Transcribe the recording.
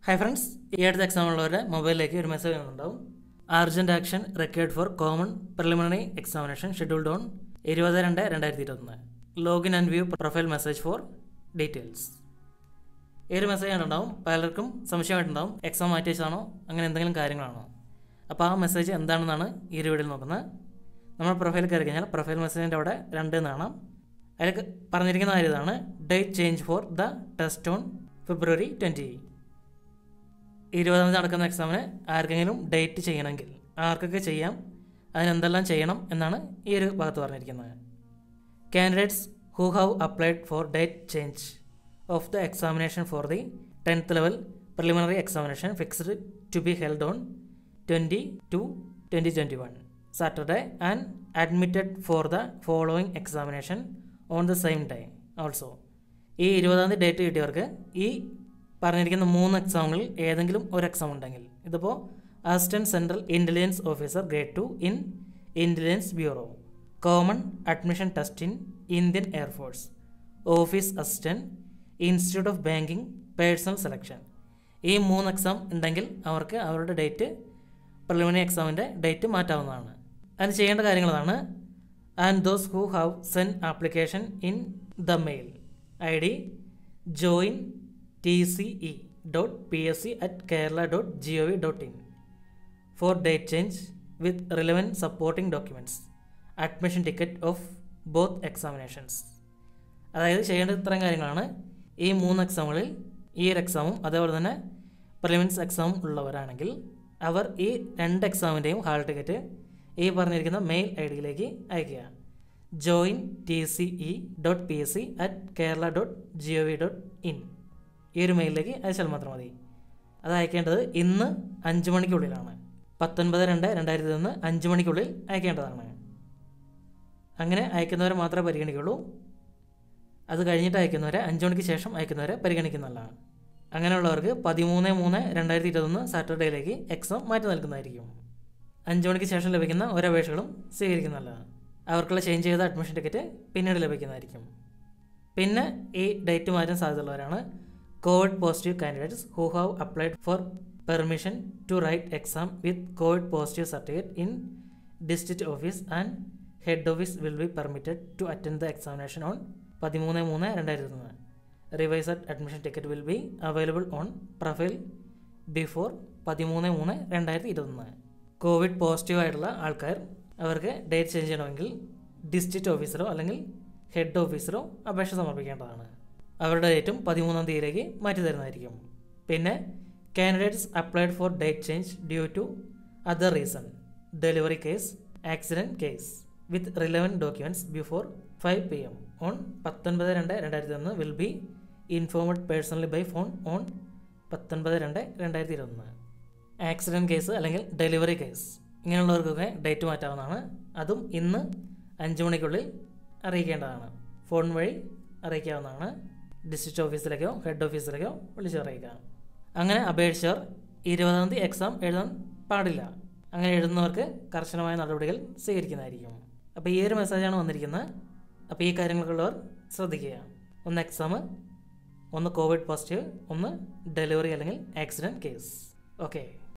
hi friends ഈ അടുത്ത exam ഉള്ളവരുടെ മൊബൈലിലേക്ക് ഒരു മെസ്സേജ് ഉണ്ടാവും urgent action required for common preliminary examination scheduled on ഇരുപത് രണ്ട് രണ്ടായിരത്തി ഇരുപത്തൊന്ന് login and view profile message for details ഈ ഒരു മെസ്സേജ് ഉണ്ടാവും പലർക്കും സംശയമായിട്ടുണ്ടാവും എക്സാം മാറ്റി വെച്ചതാണോ അങ്ങനെ എന്തെങ്കിലും കാര്യങ്ങളാണോ അപ്പോൾ ആ മെസ്സേജ് എന്താണെന്നാണ് ഈ ഒരു വീഡിയോയിൽ നോക്കുന്നത് നമ്മൾ പ്രൊഫൈൽ കയറി കഴിഞ്ഞാൽ പ്രൊഫൈൽ മെസ്സേജിൻ്റെ അവിടെ രണ്ട് എന്ന് കാണാം അതിൽ പറഞ്ഞിരിക്കുന്ന കാര്യം ഇതാണ് date change for the test on February twenty ഇരുപതാം തീയതി നടക്കുന്ന എക്സാമിന് ആർക്കെങ്കിലും ഡേറ്റ് ചെയ്യണമെങ്കിൽ ആർക്കൊക്കെ ചെയ്യാം അതിനെന്തെല്ലാം ചെയ്യണം എന്നാണ് ഈ ഒരു ഭാഗത്ത് പറഞ്ഞിരിക്കുന്നത് candidates who have applied for date change of the examination for the tenth level preliminary examination fixed to be held on twenty two twenty twenty one Saturday and admitted for the following examination on the same day also ഈ ഇരുപതാം തീയതി date കിട്ടിയവർക്ക് ഈ പറഞ്ഞിരിക്കുന്ന മൂന്ന് എക്സാമുകളിൽ ഏതെങ്കിലും ഒരു exam ഉണ്ടെങ്കിൽ ഇതിപ്പോൾ assistant central intelligence officer grade two in intelligence bureau common admission test in Indian air force office assistant institute of banking personnel selection ഈ മൂന്ന് എക്സാം ഉണ്ടെങ്കിൽ അവർക്ക് അവരുടെ ഡേറ്റ് പ്രിലിമിനറി എക്സാമിൻ്റെ ഡേറ്റ് മാറ്റാവുന്നതാണ് അതിന് ചെയ്യേണ്ട കാര്യങ്ങളാണ് and those who have sent application in the mail I D join T C E dot P S C at Kerala dot G O V dot in for date change with relevant supporting documents admission ticket of both examinations അതായത് ചെയ്യേണ്ട ഇത്രയും കാര്യങ്ങളാണ് ഈ മൂന്ന് എക്സാമുകളിൽ ഈ ഒരു എക്സാമും അതേപോലെ തന്നെ പ്രിലിമിൻസ് എക്സാമും ഉള്ളവരാണെങ്കിൽ അവർ ഈ രണ്ട് എക്സാമിൻ്റെയും ഹാൾ ടിക്കറ്റ് ഈ പറഞ്ഞിരിക്കുന്ന മെയിൽ ഐ ഡിയിലേക്ക് അയയ്ക്കുക join T C E dot P S C at Kerala dot G O V dot in ഈ ഒരു മെയിലിലേക്ക് അയച്ചാൽ മാത്രം മതി അത് അയക്കേണ്ടത് ഇന്ന് അഞ്ച് മണിക്കുള്ളിലാണ് പത്തൊൻപത് രണ്ട് രണ്ടായിരത്തി ഒന്ന് അഞ്ച് മണിക്കുള്ളിൽ അയക്കേണ്ടതാണ് അങ്ങനെ അയക്കുന്നവരെ മാത്രമേ പരിഗണിക്കുള്ളൂ അത് കഴിഞ്ഞിട്ട് അയക്കുന്നവരെ അഞ്ച് മണിക്ക് ശേഷം അയക്കുന്നവരെ പരിഗണിക്കുന്നതല്ല അങ്ങനെയുള്ളവർക്ക് പതിമൂന്ന് മൂന്ന് രണ്ടായിരത്തി ഇരുപത്തൊന്ന് സാറ്റർഡേയിലേക്ക് എക്സാം മാറ്റി നൽകുന്നതായിരിക്കും അഞ്ച് മണിക്ക് ശേഷം ലഭിക്കുന്ന ഓരോ അപേക്ഷകളും സ്വീകരിക്കുന്നതല്ല അവർക്കുള്ള ചേഞ്ച് ചെയ്ത അഡ്മിഷൻ ടിക്കറ്റ് പിന്നീട് ലഭിക്കുന്നതായിരിക്കും പിന്നെ ഈ ഡേറ്റ് മാറ്റാൻ സാധ്യതയുള്ളവരാണ് Covid positive candidates who have applied for permission to write exam with Covid positive certificate in district office and head office will be permitted to attend the examination on പതിമൂന്ന് മൂന്ന് രണ്ടായിരത്തി ഒന്ന് revised admission ticket will be available on profile before പതിമൂന്ന് മൂന്ന് രണ്ടായിരത്തി ഇരുപത്തൊന്ന് Covid positive ആയിട്ടുള്ള ആൾക്കാർ അവർക്ക് ഡേറ്റ് ചേഞ്ച് ചെയ്യണമെങ്കിൽ ഡിസ്ട്രിക്ട് ഓഫീസറോ അല്ലെങ്കിൽ ഹെഡ് ഓഫീസറോ അപേക്ഷ സമർപ്പിക്കേണ്ടതാണ് അവരുടെ ഡേറ്റും പതിമൂന്നാം തീയതിയിലേക്ക് മാറ്റി തരുന്നതായിരിക്കും പിന്നെ candidates applied for date change due to other reason delivery case accident case with relevant documents before five P M on പത്തൊൻപത് രണ്ട് രണ്ടായിരത്തി ഒന്ന് will be informed personally by phone on പത്തൊൻപത് രണ്ട് രണ്ടായിരത്തി ഇരുപത്തൊന്ന് ആക്സിഡൻറ്റ് കേസ് അല്ലെങ്കിൽ ഡെലിവറി കേസ് ഇങ്ങനെയുള്ളവർക്കൊക്കെ ഡേറ്റ് മാറ്റാവുന്നതാണ് അതും ഇന്ന് അഞ്ച് മണിക്കുള്ളിൽ അറിയിക്കേണ്ടതാണ് ഫോൺ വഴി അറിയിക്കാവുന്നതാണ് ഡിസ്ട്രിക്ട് ഓഫീസിലേക്കോ ഹെഡ് ഓഫീസിലേക്കോ വിളിച്ച് അറിയിക്കുക അങ്ങനെ അപേക്ഷകർ ഇരുപതാം തീയതി എക്സാം എഴുതാൻ പാടില്ല അങ്ങനെ എഴുതുന്നവർക്ക് കർശനമായ നടപടികൾ സ്വീകരിക്കുന്നതായിരിക്കും അപ്പോൾ ഈ ഒരു മെസ്സേജാണ് വന്നിരിക്കുന്നത് അപ്പോൾ ഈ കാര്യങ്ങളൊക്കെ ഉള്ളവർ ശ്രദ്ധിക്കുക ഒന്ന് എക്സാം ഒന്ന് കോവിഡ് പോസിറ്റീവ് ഒന്ന് ഡെലിവറി അല്ലെങ്കിൽ ആക്സിഡൻറ്റ് കേസ് ഓക്കെ